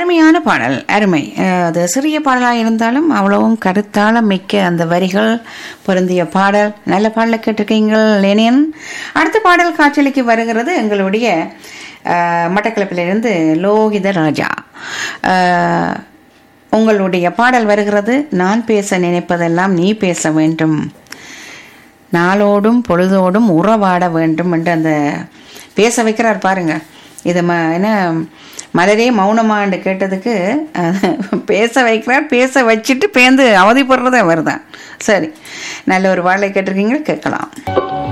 அருமையான பாடல் அருமை அஹ், அது சிறிய பாடலாக இருந்தாலும் அவ்வளவும் கருத்தால மிக்க அந்த வரிகள் பொருந்திய பாடல் நல்ல பாடலை கேட்டிருக்கீங்கள் லெனின் அடுத்த பாடல் காட்சிக்கு வருகிறது எங்களுடைய அஹ், மட்டக்களப்பிலிருந்து லோகித ராஜா அஹ், உங்களுடைய பாடல் வருகிறது நான் பேச நினைப்பதெல்லாம் நீ பேச வேண்டும் நாளோடும் பொழுதோடும் உறவாட வேண்டும் என்று அந்த பேச வைக்கிறார் பாருங்க இது ம என்ன மலரே மௌனமாண்டு கேட்டதுக்கு அஹ், பேச வைக்கிறார் பேச வச்சுட்டு பேந்து அவதிப்படுறதே வருதான் சரி நல்ல ஒரு வாழை கேட்டிருக்கீங்க கேட்கலாம்